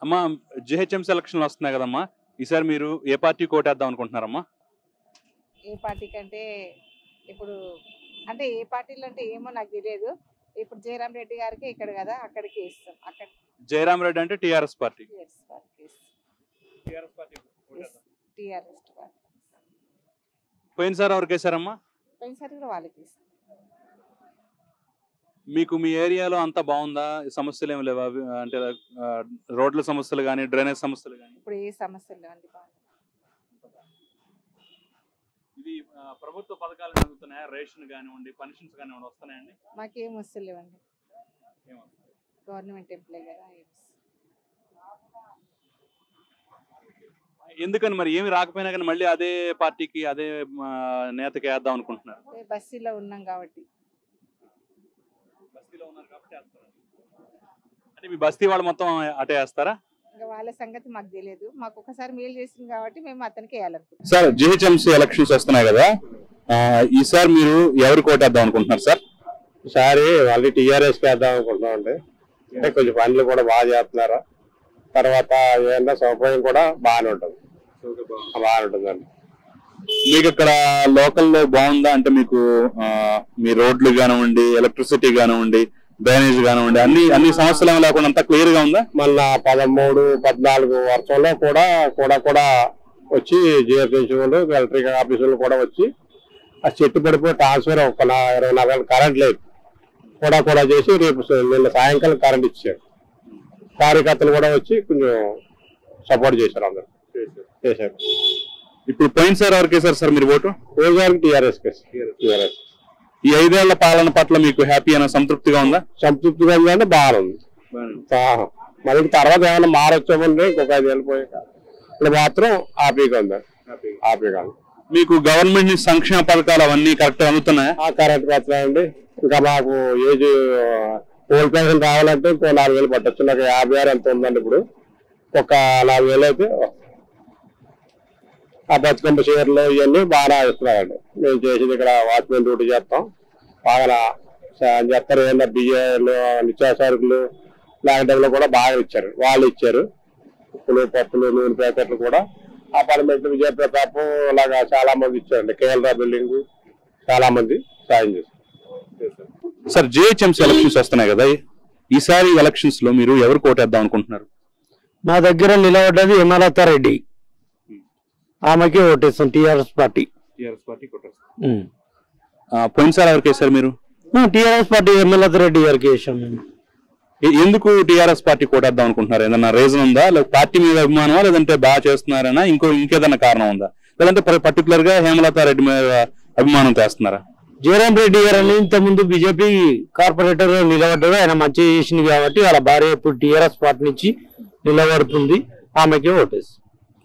అమ్మా జిహెచ్ఎంసీ ఎలక్షన్లు వస్తున్నాయి కదమ్మా ఈసారి మీరు ఏ పార్టీ కోటేద్దాం అనుకుంటున్నారమ్మా ఏ పార్టీ కంటే ఇప్పుడు అంటే ఏ పార్టీలు అంటే ఏమో నాకు తెలియదు ఇప్పుడు జయరాం రెడ్డి గారికి ఇక్కడ కదా అక్కడికి ఇస్తాం అక్కడ జయరాం రెడ్డి అంటే టీఆర్ఎస్ పార్టీ టీఆర్ఎస్ పార్టీకి ఇస్తాం టీఆర్ఎస్ పార్టీ టీఆర్ఎస్ పార్టీ పోయినసారి ఎవరికి వేశారమ్మా పోయినసారి కూడా వాళ్ళకి ఇస్తాం మీకు మీ ఏరియాలో అంతా బాగుందా సమస్యలు ఏమి లేవా అవి అంటే ఆ, రోడ్ల సమస్యలు కానీ డ్రైనేజ్ సమస్యలు కానీ ఇప్పుడు ఏ సమస్యలు లేవండి బాగా ఇది ఆ, ప్రభుత్వ పథకాలు అందుతున్నాయా రేషన్ కానివ్వండి పెన్షన్స్ కానివ్వండి వస్తున్నాయండి మాకేం వస్తువులు లేవండి ఏమొస్తాయి? గవర్నమెంట్ ఎంప్లాయ్ కదా ఏం వస్తుంది. ఎందుకని మరి ఏమి రాకపోయినా కానీ మళ్ళీ అదే పార్టీకి అదే ఆ, నేతకి వేద్దాం అనుకుంటున్నారు అంటే బస్సీలో ఉన్నాం కాబట్టి బస్తీలో ఉన్నారు కాబట్టి వేస్తారు. అంటే మీ బస్తీ వాళ్ళు మొత్తం అటే వేస్తారా ఇంకా వాళ్ళ సంగతి మాకు తెలియదు మాకు ఒకసారి మేలు చేసింది కాబట్టి మేము అతనికి వేయాలనుకుంటున్నాం సార్ జిహెచ్ఎంసీ ఎలక్షన్స్ వస్తున్నాయి కదా ఆ, ఈసారి మీరు ఎవరు కోటేద్దాం అనుకుంటున్నారు సార్ ఈసారి మళ్ళీ టీఆర్ఎస్ వేద్దాం అనుకుంటున్నాం అండి అంటే కొంచెం పనులు కూడా బాగా చేస్తున్నారు తర్వాత ఏదైనా సౌకర్యం కూడా బాగానే ఉంటుంది బాగానే ఉంటుందండి మీకు ఇక్కడ లోకల్లో బాగుందా అంటే మీకు ఆ, మీ రోడ్లు కానివ్వండి ఎలక్ట్రిసిటీ కానివ్వండి డ్రైనేజ్ కానివ్వండి అన్ని అన్ని సమస్యలు ఏమి లేకుండా అంతా క్లియర్ గా ఉందా మళ్ళా పదమూడు పద్నాలుగు వర్షంలో కూడా కూడా కూడా వచ్చి జిఎస్ఎంసీ వాళ్ళు ఎలక్ట్రిక్ ఆఫీసులు కూడా వచ్చి ఆ చెట్టు పడిపోయి ట్రాన్స్ఫర్ ఒక నా- ఇరవై నాలుగు గంటలు కరెంట్ లేదు కూడా కూడా చేసి రేపు స- నిన్న సాయంకాలం కరెంట్ ఇచ్చారు కార్యకర్తలు కూడా వచ్చి కొంచెం సపోర్ట్ చేశారు అందరు చేశారు ఇప్పుడు పోయినసారి ఎవరికి వేశారు సార్ మీరు ఓటు రోజువారికి టీఆర్ఎస్ టీఆర్ఎస్ ఈ ఐదేళ్ల పాలన పట్ల మీకు హ్యాపీ అయిన సంతృప్తిగా ఉందా సంతృప్తిగా ఉందంటే బాగుంది ఆహా. మరి తర్వాత ఏమైనా మారొచ్చామంటే ఇంకొక ఐదు ఏళ్ళు పోయాక ఇప్పుడు మాత్రం హ్యాపీగా ఉంది హ్యాపీగా ఉంది మీకు గవర్నమెంట్ నుంచి సంక్షేమ పథకాలు అవన్నీ కరెక్ట్ అందుతున్నాయా ఆ కరెంట్ పడుతున్నాయండి ఇంకా మాకు ఏజ్ ఓల్డ్ పెన్షన్ రావాలంటే ఇంకో నాలుగు వేలు పట్టొచ్చు నాకు యాభై ఆరు ఎంత ఉందండి ఇప్పుడు ఒక నాలుగు వేలు అయితే వస్తాయి. ఆ బతుకమ్మ చీరలు ఇవన్నీ బాగా ఇస్తున్నారండి మేము చేసేది ఇక్కడ వాచ్మెన్ డ్యూటీ చేస్తాం బాగా స- చెప్తారు ఏమన్నా బియ్యాలు నిత్యావసరుకులు లాంటి టైంలో కూడా బాగా ఇచ్చారు వాళ్ళు ఇచ్చారు ఉప్పులు పప్పులు నూనె ప్యాకెట్లు కూడా అపార్ట్మెంట్ విజయ ప్రతాప్ ఇలాగా చాలా మంది ఇచ్చారండి కేఎల్రా బిల్డింగ్ చాలా మంది సాయం చేశారు సార్ జిహెచ్ఎంసీ ఎలక్షన్స్ వస్తున్నాయి కదా ఈసారి ఎలక్షన్స్ లో మీరు ఎవరు కోటేద్దాం అనుకుంటున్నారు మా దగ్గర నిలబడ్డది హేమలత రెడ్డి ఆమెకి ఓటేస్తాం టిఆర్ఎస్ పార్టీ టీఆర్ఎస్ పార్టీ పోయినసారి ఎవరికి వేశారు మీరు టిఆర్ఎస్ పార్టీ హేమలత రెడ్డి గారికి వేసాం మేము ఎ- ఎందుకు టీఆర్ఎస్ పార్టీ కోటేద్దాం అనుకుంటున్నారు ఏదన్నా రీజన్ ఉందా లేక పార్టీ మీద అభిమానమా లేదంటే బాగా చేస్తున్నారనా ఇంకో ఇంకేదన్నా కారణం ఉందా లేదంటే పర్టికులర్ గా హేమలత రెడ్డి మీద అభిమానం చేస్తున్నారా జయరాం రెడ్డి గారు అని ఇంత ముందు బీజేపీ కార్పొరేటర్ గా నిలబడ్డారు ఆయన మంచిగా చేసింది కాబట్టి వాళ్ళ భార్య ఇప్పుడు టిఆర్ఎస్ పార్టీ నుంచి నిలబడుతుంది ఆమెకి ఓటేస్తాం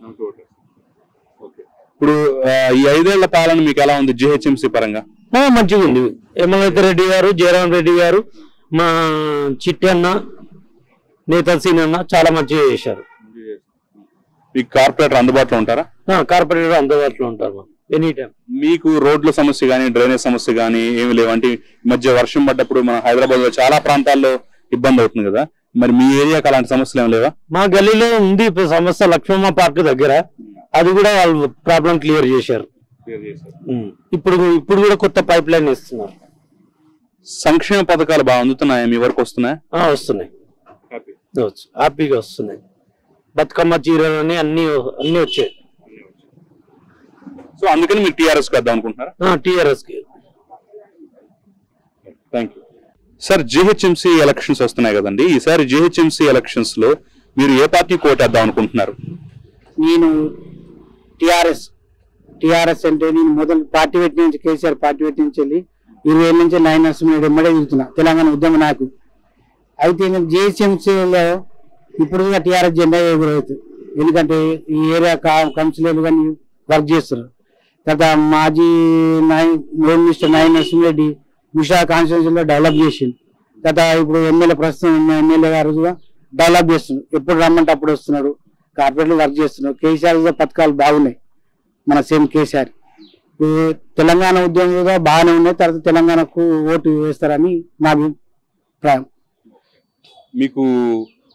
ఇప్పుడు ఆ, ఈ ఐదేళ్ల పాలన మీకు ఎలా ఉంది జిహెచ్ఎంసీ పరంగా ఆ, మంచిగా ఉంది హేమలత రెడ్డి గారు జయరాం రెడ్డి గారు మా చిట్టి అన్న నేతల్ సీన్ అన్న చాలా మంచిగా చేశారు మీకు కార్పొరేటర్ అందుబాటులో ఉంటారా ఆ, కార్పొరేటర్ అందుబాటులో ఉంటారు ఎనీ టైం మీకు రోడ్ల సమస్య కానీ డ్రైనేజ్ సమస్య కానీ ఏమి లేవు అంటే ఈ మధ్య వర్షం పడ్డప్పుడు మన హైదరాబాద్ లో చాలా ప్రాంతాల్లో ఇబ్బంది అవుతుంది కదా మరి మీ ఏరియాకి అలాంటి సమస్యలు ఏమి లేవా మా గల్లీలో ఉంది ఇప్పుడు సమస్య లక్ష్మమ్మ పార్క్ దగ్గర అది కూడా వాళ్ళు ప్రాబ్లం క్లియర్ చేశారు ఉమ్. ఇప్పుడు ఇప్పుడు కూడా కొత్త పైప్ లైన్ ఇస్తున్నారు సంక్షేమ పథకాలు బాగా అందుతున్నాయా మీ వరకు వస్తున్నాయా ఆ, వస్తున్నాయి వచ్చు. హ్యాపీగా వస్తున్నాయి బతుకమ్మ చీరలు అని అన్ని అన్ని వచ్చాయి సో అందుకని మీరు టీఆర్ఎస్ వద్దాం అనుకుంటున్నారా టిఆర్ఎస్ కి thank you sir GHMC elections వస్తున్నాయి కదండి ఈసారి జిహెచ్ఎంసీ ఎలక్షన్స్ లో మీరు ఏ పార్టీ కోటేద్దాం అనుకుంటున్నారు నేను టిఆర్ఎస్ టిఆర్ఎస్ అంటే నేను మొదలు పార్టీ పెట్టి నుంచి కేసీఆర్ పార్టీ పెట్టి నుంచి వెళ్ళి ఇరవై ఏళ్ళ నుంచి నైన్ నరసింహ ఎమ్మడే తిరుగుతున్నా తెలంగాణ ఉద్యమ నాకు అయితే నేను జిహెచ్ఎంసీలో ఇప్పుడు కూడా టిఆర్ఎస్ జెండా ఎగురవుతుంది ఎందుకంటే ఈ ఏరియా కౌన్సిలర్లు కానీ వర్క్ చేస్తున్నారు తర్వాత మాజీ నాయన్ హోమ్ మినిస్టర్ నాయన్ నరసింహరెడ్డి ఉషా కాన్స్టిట్యూన్సీలో డెవలప్ చేసింది తర్వాత ఇప్పుడు ఎమ్మెల్యే ప్రస్తుతం ఉన్న ఎమ్మెల్యే గారు కూడా డెవలప్ చేస్తున్నారు ఎప్పుడు రమ్మంటే అప్పుడు వస్తున్నాడు కార్పొరేట్లు వర్క్ చేస్తున్నారు కేసీఆర్ కూడా పథకాలు బాగున్నాయి మన సేమ్ కేసీఆర్ ఇప్పుడు తెలంగాణ ఉద్యమం కూడా బాగానే ఉన్నాయి తర్వాత తెలంగాణకు ఓటు వేస్తారని నా అభిప్రాయం మీకు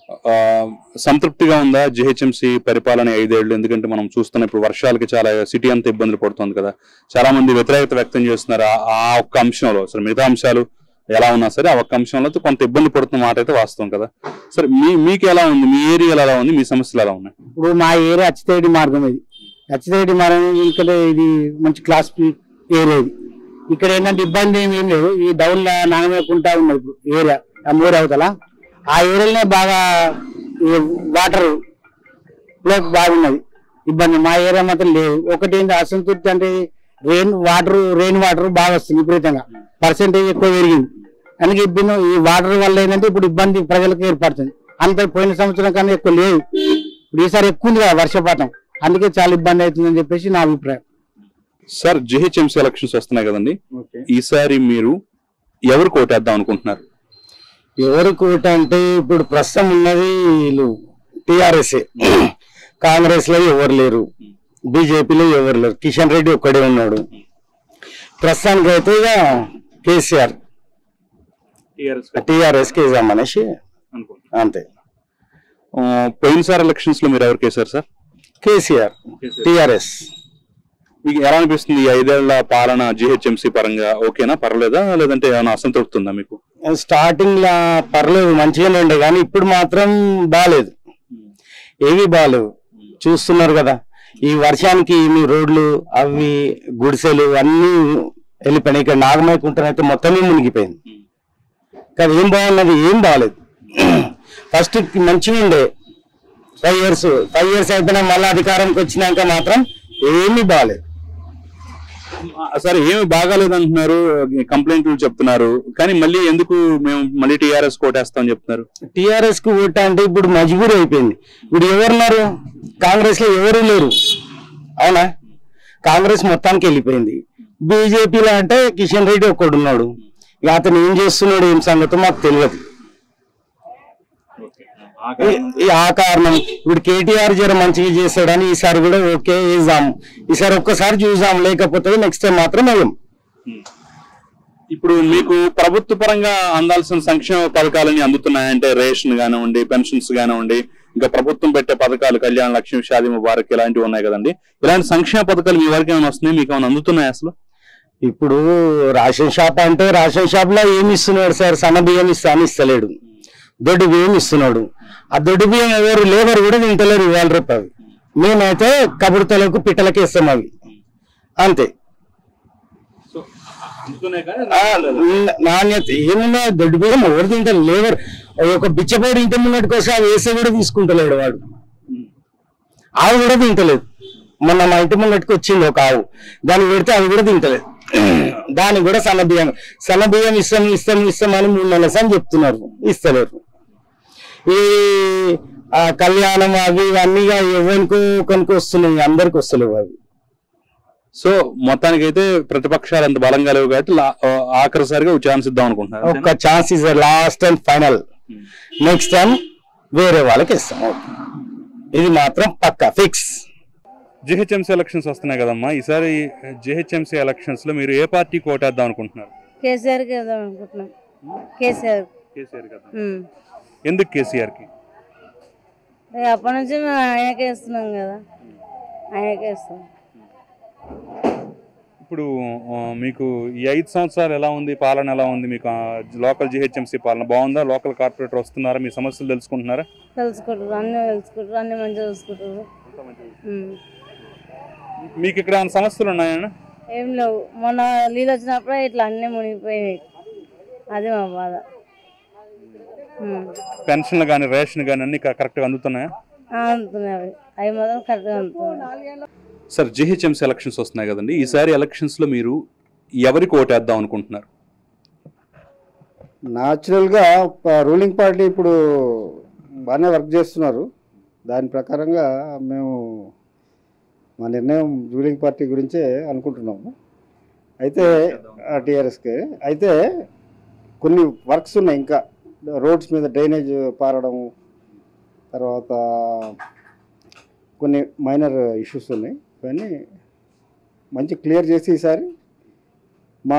ఆ, సంతృప్తిగా ఉందా జిహెచ్ఎంసీ పరిపాలన ఈ ఐదేళ్లు ఎందుకంటే మనం చూస్తున్న ఇప్పుడు వర్షాలకి చాలా సిటీ అంతా ఇబ్బందులు పడుతుంది కదా చాలా మంది వ్యతిరేకత వ్యక్తం చేస్తున్నారు ఆ- ఆ ఒక్క అంశంలో అసలు మిగతా అంశాలు ఎలా ఉన్నా సరే ఆ ఒక్క అంశంలో అయితే కొంత ఇబ్బంది పడుతున్న మాట అయితే వాస్తవం కదా సరే మీ మీకు ఎలా ఉంది మీ ఏరియాలో ఎలా ఉంది మీ సమస్యలు ఎలా ఉన్నాయి ఇప్పుడు మా ఏరియా అచ్చితేడి మార్గం ఇది అచ్చితేడి మార్గం ఇక్కడ ఇది మంచి క్లాస్ ఏరియా ఇది ఇక్కడ ఏంటంటే ఇబ్బంది ఏమి ఏం లేదు ఈ డౌన్ నాగమేకుంటా ఉన్నది ఇప్పుడు ఏరియా ఆ మూడు అవతల ఆ ఏరియాలోనే బాగా వాటర్ ఫ్లోక్ బాగున్నది ఇబ్బంది మా ఏరియా మాత్రం లేదు ఒకటి ఏంటి అసంతృప్తి అంటే రెయిన్ వాటర్ రెయిన్ వాటర్ బాగా వస్తుంది విపరీతంగా పర్సెంటేజ్ ఎక్కువ పెరిగింది అందుకే ఇబ్బంది ఈ వాటర్ వల్ల ఏంటంటే ఇప్పుడు ఇబ్బంది ప్రజలకు ఏర్పడుతుంది అంత పోయిన సంవత్సరం కన్నా ఎక్కువ లేదు ఇప్పుడు ఈసారి ఎక్కువ ఉంది కదా వర్షపాతం అందుకే చాలా ఇబ్బంది అవుతుందని చెప్పేసి నా అభిప్రాయం సార్ జిహెచ్ఎంసీ ఎలక్షన్స్ వస్తున్నాయి కదండి ఈసారి మీరు ఎవరు కోటేద్దాం అనుకుంటున్నారు ఎవరు కూట అంటే ఇప్పుడు ప్రస్తుతం ఉన్నది వీళ్ళు టిఆర్ఎస్ కాంగ్రెస్ లో ఎవరు లేరు బీజేపీలో ఎవరు లేరు కిషన్ రెడ్డి ఒక్కడే ఉన్నాడు ప్రస్తుతానికి అయితే ఇక కేసీఆర్ టిఆర్ఎస్ కి వేద్దాం అనేసి అంతే ఆ, పోయినసారి ఎలక్షన్స్ లో మీరు ఎవరికి వేశారు సార్ కేసీఆర్ టిఆర్ఎస్ మీకు ఎలా అనిపిస్తుంది ఈ ఐదేళ్ల పాలన జిహెచ్ఎంసీ పరంగా ఓకేనా పర్లేదా లేదంటే ఏమైనా అసంతృప్తి ఉందా మీకు స్టార్టింగ్ లా పర్లేదు మంచిగానే ఉండే కానీ ఇప్పుడు మాత్రం బాగాలేదు ఏవి బాగాలేవు చూస్తున్నారు కదా ఈ వర్షానికి మీ రోడ్లు అవి గుడిసెలు అన్ని వెళ్ళిపోయినాయి ఇక్కడ నాగమైకుంటనైతే మొత్తమే మునిగిపోయింది కానీ ఏం బాగున్నది ఏం బాగాలేదు ఫస్ట్ మంచిగా ఉండే ఫైవ్ ఇయర్స్ ఫైవ్ ఇయర్స్ అయిపోయినా మళ్ళీ అధికారంకి వచ్చినాక మాత్రం ఏమీ బాగాలేదు ఆ, సరే ఏమి బాగాలేదు అంటున్నారు కంప్లైంట్లు చెప్తున్నారు కానీ మళ్ళీ ఎందుకు మేము మళ్ళీ టీఆర్ఎస్ కోటేస్తామని చెప్తున్నారు టిఆర్ఎస్ కు ఓటు అంటే ఇప్పుడు మజ్బూరి అయిపోయింది ఇప్పుడు ఎవరున్నారు కాంగ్రెస్ లో ఎవరు లేరు అవునా కాంగ్రెస్ మొత్తానికి వెళ్ళిపోయింది బీజేపీలో అంటే కిషన్ రెడ్డి ఒక్కడు ఉన్నాడు ఇక అతను ఏం చేస్తున్నాడు ఏం సంగతో మాకు తెలియదు ఈ- ఈ ఆ కారణం ఇప్పుడు కేటీఆర్ జర మంచిగా చేస్తాడని ఈసారి కూడా ఓకే వేద్దాం ఈసారి ఒక్కసారి చూద్దాం లేకపోతే నెక్స్ట్ టైం మాత్రం వేయం ఇప్పుడు మీకు ప్రభుత్వ పరంగా అందాల్సిన సంక్షేమ పథకాలని అందుతున్నాయంటే రేషన్ కానివ్వండి పెన్షన్స్ కానివ్వండి ఇంకా ప్రభుత్వం పెట్టే పథకాలు కళ్యాణ లక్ష్మి షాదీ ముబారక్ ఇలాంటివి ఉన్నాయి కదండి ఇలాంటి సంక్షేమ పథకాలు మీ వరకు ఏమైనా వస్తున్నాయి మీకు ఏమైనా అందుతున్నాయి అసలు ఇప్పుడు రేషన్ షాప్ అంటే రేషన్ షాప్ లో ఏమి ఇస్తున్నాడు సార్ సన్న బియ్యం ఇస్తా అని ఇస్తలేడు దొడ్డు బియ్యం ఇస్తున్నాడు ఆ దొడ్డు బియ్యం ఎవరు లేబర్ కూడా తింటలేరు ఇవాళ రేపు అవి మేమైతే కబుర్తలకు పిట్టలకి ఇస్తాం అవి అంతే ఆ, న- నాణ్యత ఏమున్నా దొడ్డు బియ్యం ఎవరు తింటారు లేబర్ ఒక బిచ్చపోడు ఇంటి ముంగటికి వస్తే అవి వేస్తే కూడా తీసుకుంటలేడు వాడు ఆవు కూడా తింటలేదు మొన్న మా ఇంటి ముంగటికి వచ్చింది ఒక ఆవు దాన్ని పెడితే అవి కూడా తింటలేదు దానికి కూడా సన్న బియ్యం సన్న బియ్యం ఇస్తాం ఇస్తాం ఇస్తాం అని మూడు నెలల అని చెప్తున్నారు ఇస్తలేరు ఈ ఆ కళ్యాణం అవి ఇవన్నీ ఇక ఎవరికో కొనుక్కు వస్తున్నాయి అందరికి వస్తలేవు అవి సో మొత్తానికి అయితే ప్రతిపక్షాలు అంత బలంగా లేవు కాబట్టి లా- ఆ, ఆఖరిసారిగా ఒక ఛాన్స్ ఇద్దాం అనుకుంటున్నారు ఒక్క chance is last and final next time వేరే వాళ్ళకి ఇస్తాం ఓకే. ఇది మాత్రం పక్కా ఫిక్స్ జిహెచ్ఎంసీ ఎలక్షన్స్ వస్తున్నాయి కదమ్మా ఈసారి జిహెచ్ఎంసీ ఎలక్షన్స్ లో మీరు ఏ పార్టీ కోటేద్దాం అనుకుంటున్నారు కేసీఆర్కి వెళ్దాం అనుకుంటున్నాం కేసీఆర్ కేసీఆర్ కదా ఉమ్. ఎందుకు కేసీఆర్ కి ఇక అప్పటి నుంచి మేము ఆయనకే ఇస్తున్నాం కదా ఆయనకే ఇస్తాం ఇప్పుడు ఆ, మీకు ఈ ఐదు సంవత్సరాలు ఎలా ఉంది పాలన ఎలా ఉంది మీకు లోకల్ జిహెచ్ఎంసీ పాలన బాగుందా లోకల్ కార్పొరేటర్ వస్తున్నారా మీ సమస్యలు తెలుసుకుంటున్నారా తెలుసుకుంటారు అన్ని తెలుసుకుంటారు అన్ని మంచిగా చూసుకుంటారు ఉమ్. మీకు ఇక్కడ ఏమైనా సమస్యలు ఉన్నాయా ఏం లేవు మొన్న నీళ్ళు వచ్చినప్పుడే ఇట్లా అన్నీ మునిగిపోయినాయి అది మా బాధ ఉమ్. పెన్షన్లు కానీ రేషన్ కానీ అన్ని కరెక్ట్గా అందుతున్నాయా ఆ, అందుతున్నాయి అవి అవి మాత్రం కరెక్ట్గా అందుతున్నాయి సార్ జిహెచ్ఎంసీ ఎలక్షన్స్ వస్తున్నాయి కదండి ఈసారి ఎలక్షన్స్ లో మీరు ఎవరికి ఓటేద్దాం అనుకుంటున్నారు న్యాచురల్గా రూలింగ్ పార్టీ ఇప్పుడు బాగానే వర్క్ చేస్తున్నారు దాని ప్రకారంగా మేము మా నిర్ణయం రూలింగ్ పార్టీ గురించే అనుకుంటున్నాము అయితే టీఆర్ఎస్కి అయితే కొన్ని వర్క్స్ ఉన్నాయి ఇంకా రోడ్స్ మీద డ్రైనేజ్ పారడం తర్వాత కొన్ని మైనర్ ఇష్యూస్ ఉన్నాయి ఇవన్నీ మంచి క్లియర్ చేసి ఈసారి మా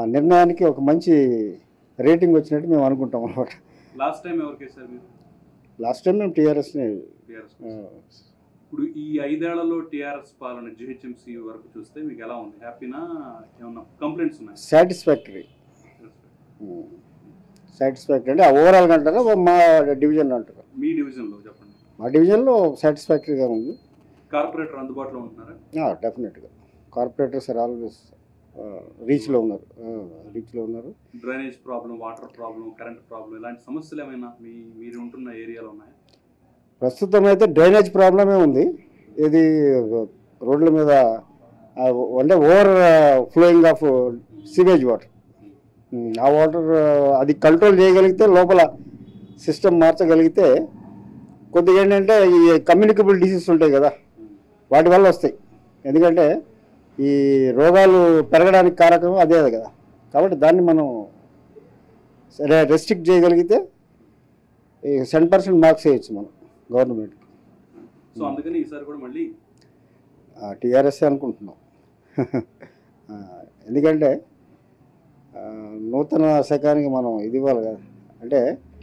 నిర్ణయానికి ఒక మంచి రేటింగ్ వచ్చినట్టు మేము అనుకుంటాం అనమాట లాస్ట్ టైం ఎవరికి సార్ మీరు లాస్ట్ టైం మేము టీఆర్ఎస్ని టీఆర్ఎస్ ఇప్పుడు ఈ ఐదేళ్లలో టీఆర్ఎస్ పాలన జిహెచ్ఎంసీ వరకు చూస్తే మీకు ఎలా ఉంది హ్యాపీనా ఏమన్నా కంప్లైంట్స్ ఉన్నాయి సాటిస్ఫాక్టరీ సాటిస్ఫాక్టరీ అంటే ఓవరాల్గా అంటారా మా డివిజన్ అంటారా మీ డివిజన్ లో చెప్పండి మా డివిజన్లో సాటిస్ఫాక్టరీగా ఉంది కార్పొరేటర్ అందుబాటులో ఉంటున్నారా డెఫినెట్గా కార్పొరేటర్స్ ఆర్ ఆల్వేస్ రీచ్లో ఉన్నారు రీచ్లో ఉన్నారు drainage problem water problem current problem ఇలాంటి సమస్యలు ఏమైనా మీ మీరు ఉంటున్న ఏరియాలో ఉన్నాయా ప్రస్తుతం అయితే డ్రైనేజ్ ప్రాబ్లమే ఉంది ఇది రోడ్ల మీద ఆ, అంటే over flowing of sewage water ఆ వాటర్ అది కంట్రోల్ చేయగలిగితే లోపల సిస్టమ్ మార్చగలిగితే కొద్దిగా ఏంటంటే ఈ కమ్యూనికబుల్ డిసీజ్ ఉంటాయి కదా వాటి వల్ల వస్తాయి ఎందుకంటే ఈ రోగాలు పెరగడానికి కారకం అదే కదా కాబట్టి దాన్ని మనం సరే రెస్ట్రిక్ట్ చేయగలిగితే సెవెన్ పర్సెంట్ మార్క్స్ వేయచ్చు మనం గవర్నమెంట్ సో అందుకని ఈసారి కూడా మళ్ళీ టీఆర్ఎస్ అనుకుంటున్నాం ఆ, ఎందుకంటే ఆ, నూతన శకానికి మనం ఇది ఇవ్వాలి కదా అంటే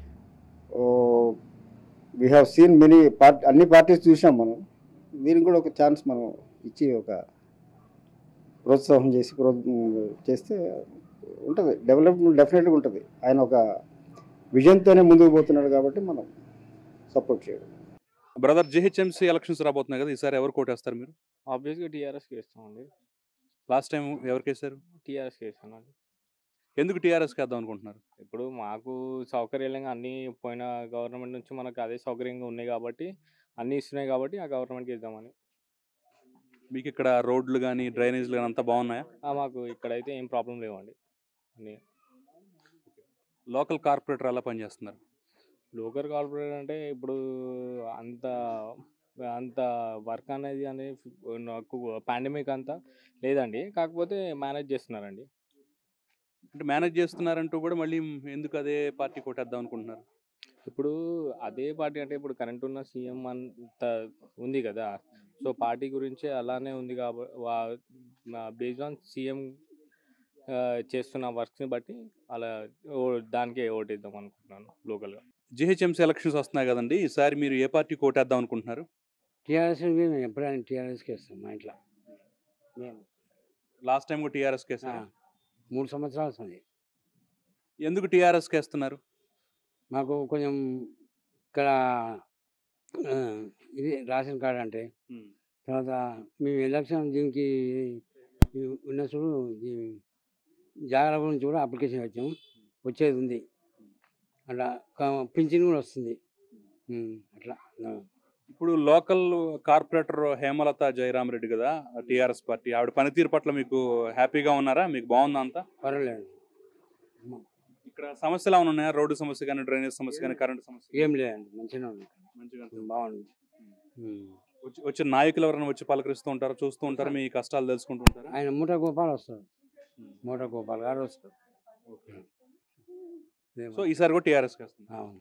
we have seen many party అన్ని పార్టీస్ చూసాం మనం దీనికి కూడా ఒక ఛాన్స్ మనం ఇచ్చి ఒక ప్రోత్సాహం చేసి ప్రో చేస్తే ఉంటుంది డెవలప్మెంట్ డెఫినెట్గా ఉంటుంది ఆయన ఒక విజన్తోనే ముందుకు పోతున్నాడు కాబట్టి మనం సపోర్ట్ చేయడం బ్రదర్ జిహెచ్ఎంసీ ఎలక్షన్స్ రాబోతున్నాయి కదా ఈసారి ఎవరు కోటేస్తారు మీరు ఆబ్వియస్గా టీఆర్ఎస్కి వేస్తామండి లాస్ట్ టైం ఎవరికి వేశారు టీఆర్ఎస్కి వేస్తానండి ఎందుకు టీఆర్ఎస్కి వేద్దాం అనుకుంటున్నారు ఇప్పుడు మాకు సౌకర్యంగా అన్నీ పోయిన గవర్నమెంట్ నుంచి మనకు అదే సౌకర్యంగా ఉన్నాయి కాబట్టి అన్నీ ఇస్తున్నాయి కాబట్టి ఆ గవర్నమెంట్కి ఇద్దామని మీకు ఇక్కడ రోడ్లు కానీ డ్రైనేజ్లు కానీ అంతా బాగున్నాయా ఆ, మాకు ఇక్కడైతే ఏం ప్రాబ్లం లేవండి అన్నీ లోకల్ కార్పొరేటర్ ఎలా పనిచేస్తున్నారు లోకల్ కార్పొరేట్ అంటే ఇప్పుడు అంత అంత వర్క్ అనేది అనేది నాకు పాండమిక్ అంతా లేదండి కాకపోతే మేనేజ్ చేస్తున్నారండి అంటే మేనేజ్ చేస్తున్నారంటూ కూడా మళ్ళీ ఎందుకు అదే పార్టీ కొట్టేద్దాం అనుకుంటున్నారు ఇప్పుడు అదే పార్టీ అంటే ఇప్పుడు కరెంట్ ఉన్న సీఎం అంత ఉంది కదా సో పార్టీ గురించి అలానే ఉంది కాబట్టి బేస్డ్ ఆన్ సీఎం చేస్తున్న వర్క్స్ని బట్టి అలా ఓ- దానికే ఓటేద్దాం అనుకుంటున్నాను లోకల్గా జిహెచ్ఎంసీ ఎలక్షన్స్ వస్తున్నాయి కదండి ఈసారి మీరు ఏ పార్టీ కోటేద్దాం అనుకుంటున్నారు టీఆర్ఎస్ మేము ఎప్పుడైనా టీఆర్ఎస్కి వేస్తాం మా ఇంట్లో మేము లాస్ట్ టైం కూడా టీఆర్ఎస్కి వేస్తారు ఆ, మూడు సంవత్సరాలు వస్తుంది ఎందుకు టీఆర్ఎస్కి వేస్తున్నారు మాకు కొంచెం ఇక్కడ ఆ, ఇది రేషన్ కార్డ్ అంటే తర్వాత మేము ఎలక్షన్ దీనికి ఈ ఉన్న చూడు ఈ జాగ్రత్త గురించి కూడా అప్లికేషన్ వచ్చాము వచ్చేది ఉంది అట్లా క- పింఛన్ కూడా వస్తుంది ఉమ్, అట్లా ఆ. ఇప్పుడు లోకల్ కార్పొరేటర్ హేమలత జయరామ్ రెడ్డి కదా టీఆర్ఎస్ పార్టీ ఆవిడ పనితీరు పట్ల మీకు హ్యాపీగా ఉన్నారా మీకు బాగుందా అంతా పర్వాలేదు ఇక్కడ సమస్యలు ఏమైనా ఉన్నాయా రోడ్డు సమస్య కానీ డ్రైనేజ్ సమస్య కానీ కరెంట్ సమస్య ఏం లేదండి మంచిగా ఉంది మంచిగా ఉమ్, బాగుంది ఉమ్. వచ్చి వచ్చిన నాయకులు ఎవరైనా వచ్చి పలకరిస్తూ ఉంటారా చూస్తూ ఉంటారా మీ కష్టాలు తెలుసుకుంటూ ఉంటారా ఆయన మూట గోపాల్ వస్తారు మూట గోపాల్ గారు వస్తారు సో ఈసారి కూడా టీఆర్ఎస్ వేస్తుంది అవును